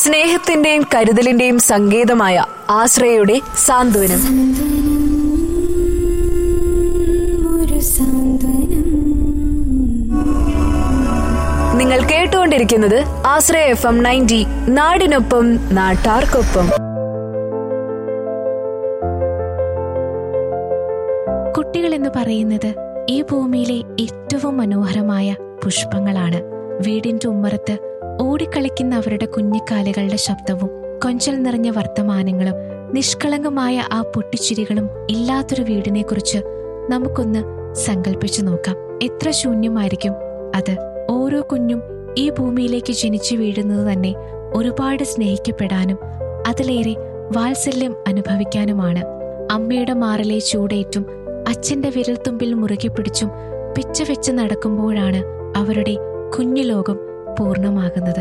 സ്നേഹത്തിന്റെയും കരുതലിന്റെയും സങ്കേതമായ ആശ്രയയുടെ സാന്ത്വനം ഒരു സാന്ത്വനം നിങ്ങൾ കേട്ടുകൊണ്ടിരിക്കുന്നത് ആശ്രയ എഫ് എം നയൻറ്റി നാടിനൊപ്പം നാട്ടാർക്കൊപ്പം കുട്ടികൾ എന്ന് പറയുന്നത് ഈ ഭൂമിയിലെ ഏറ്റവും മനോഹരമായ പുഷ്പങ്ങളാണ് വീടിന്റെ ഉമ്മറത്ത് ഓടിക്കളിക്കുന്ന അവരുടെ കുഞ്ഞിക്കാലുകളുടെ ശബ്ദവും കൊഞ്ചൽ നിറഞ്ഞ വർത്തമാനങ്ങളും നിഷ്കളങ്കമായ ആ പൊട്ടിച്ചിരികളും ഇല്ലാത്തൊരു വീടിനെ കുറിച്ച് നമുക്കൊന്ന് സങ്കല്പിച്ചു നോക്കാം എത്ര ശൂന്യമായിരിക്കും അത് ഓരോ കുഞ്ഞും ഈ ഭൂമിയിലേക്ക് ജനിച്ചു വീഴുന്നത് തന്നെ ഒരുപാട് സ്നേഹിക്കപ്പെടാനും അതിലേറെ വാത്സല്യം അനുഭവിക്കാനുമാണ് അമ്മയുടെ മാറിലെ ചൂടേറ്റും അച്ഛന്റെ വിരൽത്തുമ്പിൽ മുറുകെ പിടിച്ചും പിച്ച വെച്ച് നടക്കുമ്പോഴാണ് അവരുടെ കുഞ്ഞു ലോകം പൂർണ്ണമാകുന്നത്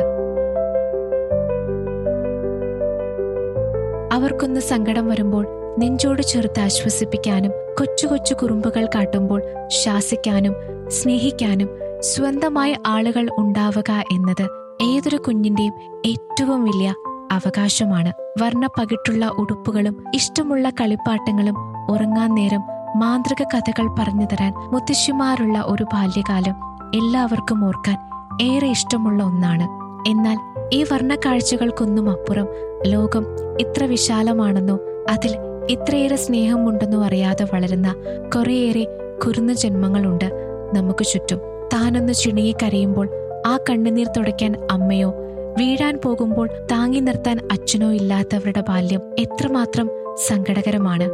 അവർക്കൊന്ന് സങ്കടം വരുമ്പോൾ നെഞ്ചോട് ചേർത്ത് ആശ്വസിപ്പിക്കാനും കൊച്ചു കൊച്ചു കുറുമ്പുകൾ കാട്ടുമ്പോൾ ശാസിക്കാനും സ്നേഹിക്കാനും സ്വന്തമായ ആളുകൾ ഉണ്ടാവുക എന്നത് ഏതൊരു കുഞ്ഞിന്റെയും ഏറ്റവും വലിയ അവകാശമാണ് വർണ്ണപ്പകിട്ടുള്ള ഉടുപ്പുകളും ഇഷ്ടമുള്ള കളിപ്പാട്ടങ്ങളും ഉറങ്ങാൻ നേരം മാന്ത്രിക കഥകൾ പറഞ്ഞു തരാൻ മുത്തശ്ശിമാരുള്ള ഒരു ബാല്യകാലം എല്ലാവർക്കും ഓർക്കാൻ ഏറെ ഇഷ്ടമുള്ള ഒന്നാണ് എന്നാൽ ഈ വർണ്ണക്കാഴ്ചകൾക്കൊന്നും അപ്പുറം ലോകം ഇത്ര വിശാലമാണെന്നോ അതിൽ ഇത്രയേറെ സ്നേഹമുണ്ടെന്നോ അറിയാതെ വളരുന്ന കുറേയേറെ കുരുന്നു ജന്മങ്ങളുണ്ട് നമുക്ക് ചുറ്റും താനൊന്ന് ചിണുങ്ങി കരയുമ്പോൾ ആ കണ്ണുനീർ തുടയ്ക്കാൻ അമ്മയോ വീഴാൻ പോകുമ്പോൾ താങ്ങി നിർത്താൻ അച്ഛനോ ഇല്ലാത്തവരുടെ ബാല്യം എത്രമാത്രം സങ്കടകരമാണ്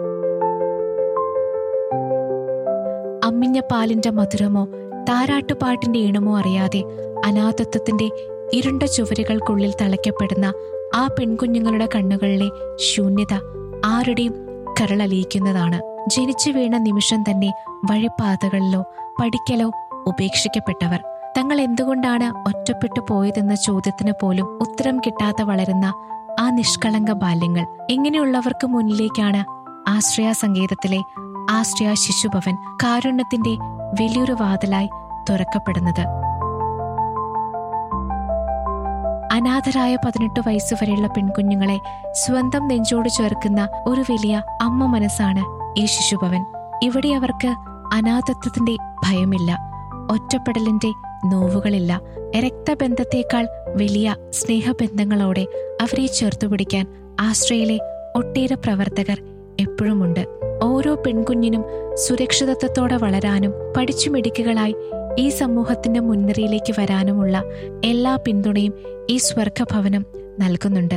അമ്മിഞ്ഞ പാലിന്റെ മധുരമോ താരാട്ടുപാട്ടിന്റെ ഈണമോ അറിയാതെ അനാഥത്വത്തിന്റെ ഇരുണ്ട ചുവരുകൾക്കുള്ളിൽ തളയ്ക്കപ്പെടുന്ന ആ പെൺകുഞ്ഞുങ്ങളുടെ കണ്ണുകളിലെ ശൂന്യത ആരുടെയും കരളലിയിക്കുന്നതാണ് ജനിച്ചു വീണ നിമിഷം തന്നെ വഴിപ്പാതകളിലോ പഠിക്കലോ ഉപേക്ഷിക്കപ്പെട്ടവർ തങ്ങൾ എന്തുകൊണ്ടാണ് ഒറ്റപ്പെട്ടു പോയതെന്ന ചോദ്യത്തിന് പോലും ഉത്തരം കിട്ടാതെ വളരുന്ന ആ നിഷ്കളങ്ക ബാല്യങ്ങൾ എങ്ങനെയുള്ളവർക്ക് മുന്നിലേക്കാണ് ആശ്രയ സംഗീതത്തിലെ ആശ്രയ ശിശുഭവൻ കാരുണ്യത്തിന്റെ വലിയൊരു വാതിലായി തുറക്കപ്പെടുന്നത് അനാഥരായ പതിനെട്ട് വയസ്സുവരെയുള്ള പെൺകുഞ്ഞുങ്ങളെ സ്വന്തം നെഞ്ചോട് ചേർക്കുന്ന ഒരു വലിയ അമ്മ മനസ്സാണ് ഈ ശിശുഭവൻ ഇവിടെ അവർക്ക് അനാഥത്വത്തിന്റെ ഭയമില്ല ഒറ്റപ്പെടലിന്റെ നോവുകളില്ല രക്തബന്ധത്തേക്കാൾ വലിയ സ്നേഹബന്ധങ്ങളോടെ അവരെ ചേർത്തുപിടിക്കാൻ ആശ്രയിലെ ഒട്ടേറെ പ്രവർത്തകർ എപ്പോഴുമുണ്ട് ഓരോ പെൺകുഞ്ഞിനും സുരക്ഷിതത്വത്തോടെ വളരാനും പഠിച്ചു മിടുക്കുകളായി ഈ സമൂഹത്തിന്റെ മുൻനിരയിലേക്ക് വരാനുമുള്ള എല്ലാ പിന്തുണയും ഈ സ്വർഗഭവനം നൽകുന്നുണ്ട്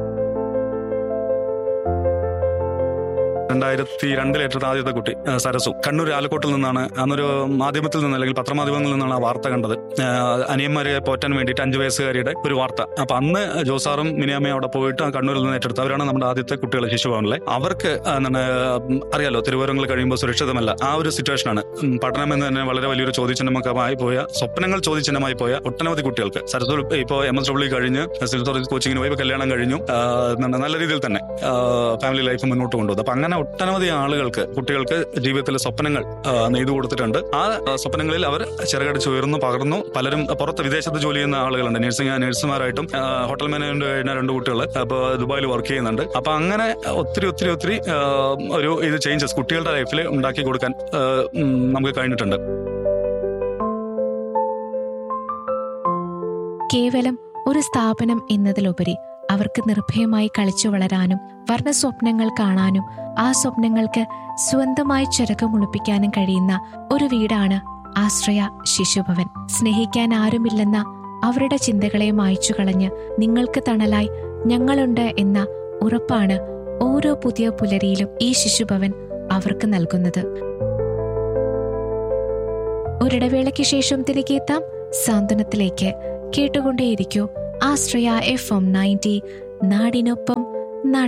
രണ്ടായിരത്തി രണ്ടിലേറ്റത് ആദ്യത്തെ കുട്ടി ആ, സരസു കണ്ണൂർ ആലക്കോട്ടിൽ നിന്നാണ് അന്നൊരു മാധ്യമത്തിൽ നിന്ന് അല്ലെങ്കിൽ പത്രമാധ്യമങ്ങളിൽ നിന്നാണ് ആ വാർത്ത കണ്ടത് ആ, അനിയന്മാരെ പോറ്റാൻ വേണ്ടിയിട്ട് അഞ്ചു വയസ്സുകാരിയുടെ ഒരു വാർത്ത അപ്പൊ അന്ന് ജോസാറും മിനിയമ്മയും അവിടെ പോയിട്ട് ആ കണ്ണൂരിൽ നിന്ന് ഏറ്റെടുത്ത് അവരാണ് നമ്മുടെ ആദ്യത്തെ കുട്ടികൾ ശിശുഭവനിലെ അവർക്ക് ആ, എന്താണ് ഉം, അറിയാലോ തിരുവോരങ്ങൾ കഴിയുമ്പോൾ സുരക്ഷിതമല്ല ആ ഒരു സിറ്റുവേഷനാണ് ഉം, പഠനം എന്ന് തന്നെ വളരെ വലിയൊരു ചോദ്യചിഹ്നമായി പോയ സ്വപ്നങ്ങൾ ചോദ്യചിഹ്നമായി പോയ ഒട്ടനവധി കുട്ടികൾക്ക് സരസു ഇപ്പോൾ എം എസ് ഡബ്ല്യു കഴിഞ്ഞ് സിവിൽ സർവീസ് കോച്ചിങ്ങിന് പോയി ഇപ്പൊ കല്യാണം കഴിഞ്ഞു ആ, എന്താണ് നല്ല രീതിയിൽ തന്നെ ഫാമിലി ലൈഫ് മുന്നോട്ട് കൊണ്ടുപോകും അപ്പൊ അങ്ങനെ ഒട്ടനവധി ആളുകൾക്ക് കുട്ടികൾക്ക് ജീവിതത്തിലെ സ്വപ്നങ്ങൾ ആ, നെയ്തു കൊടുത്തിട്ടുണ്ട് ആ ആ, സ്വപ്നങ്ങളിൽ അവർ ചിറകടിച്ച് ഉയർന്നു പകർന്നു പലരും പുറത്ത് വിദേശത്ത് ജോലി ചെയ്യുന്ന ആളുകളുണ്ട് നഴ്സിംഗ് നഴ്സുമാരായിട്ടും ആ, ഹോട്ടൽ മാനേജ്മെന്റ് കഴിഞ്ഞ രണ്ട് കുട്ടികൾ അപ്പോൾ ദുബായിൽ വർക്ക് ചെയ്യുന്നുണ്ട് അപ്പൊ അങ്ങനെ ഒത്തിരി ഒത്തിരി ഒത്തിരി ആ, ഒരു ഇത് ചേഞ്ചസ് കുട്ടികളുടെ ലൈഫിൽ ഉണ്ടാക്കി കൊടുക്കാൻ ആ, ഉം, നമുക്ക് കഴിഞ്ഞിട്ടുണ്ട് കേവലം ഒരു സ്ഥാപനം എന്നതിലുപരി അവർക്ക് നിർഭയമായി കളിച്ചു വളരാനും വർണ്ണ സ്വപ്നങ്ങൾ കാണാനും ആ സ്വപ്നങ്ങൾക്ക് സ്വന്തമായി ചിറകുമുളിപ്പിക്കാനും കഴിയുന്ന ഒരു വീടാണ് ആശ്രയ ശിശുഭവൻ സ്നേഹിക്കാൻ ആരുമില്ലെന്ന അവരുടെ ചിന്തകളെ മായ്ച്ചു കളഞ്ഞ് നിങ്ങൾക്ക് തണലായി ഞങ്ങളുണ്ട് എന്ന ഉറപ്പാണ് ഓരോ പുതിയ പുലരിയിലും ഈ ശിശുഭവൻ അവർക്ക് നൽകുന്നത് ഒരിടവേളയ്ക്ക് ശേഷം തിരികെ എത്താം സാന്ത്വനത്തിലേക്ക് കേട്ടുകൊണ്ടേയിരിക്കൂ ആശ്രയ എഫ് എം നയൻറ്റി നാടിനൊപ്പം